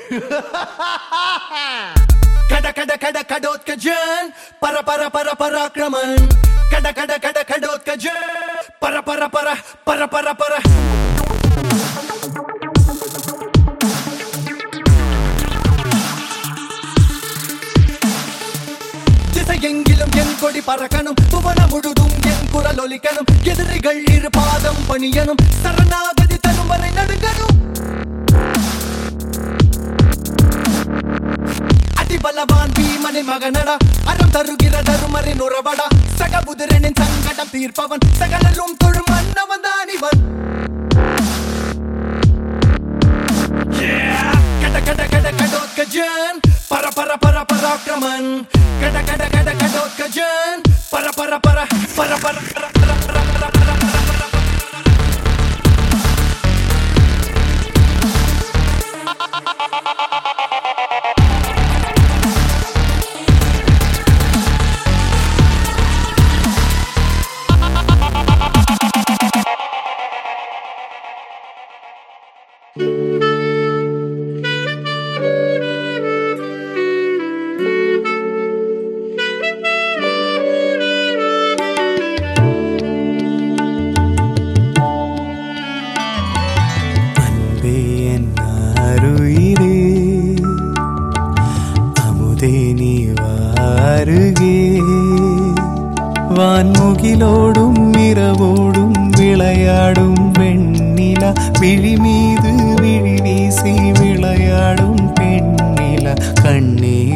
கட கட கட கடோத்கஜன் பர பர பர பராக்கிரமன் கட கட கட கடோத்கஜன் பர பர பர பர பர பர திசையெங்கிலும் என் கொடி பறக்கணும் புவன முழுதும் என் குரல் ஒலிக்கணும் எதிரிகள் இரு பாதம் பணியனும் சரணாகதி தரும் வரை நடுங்கணும் அதிபலவான் பீமனை மகனடா அறம் தருகிற தருமரின் உறவடா சகபுதிரனின் சங்கடம் தீர்ப்பவன் சகலரும் தொழும் மன்னவன் தான் இவன் Yeah! கட கட கட கடோத்கஜன் பர பர பர பராக்கிரமன் கட கட கட கடோத்கஜன் பர பர பர பர பர பர பர பர பர பர பர பர அன்பே என் அருயிரே அமுதே நீ வாருகே வான்முகிலோடும் இரவோடும் விளையாடும் வெண்ணிலா விழி மீது விழி வீசி விளையாடும் பெண்ணிலா கண்ணே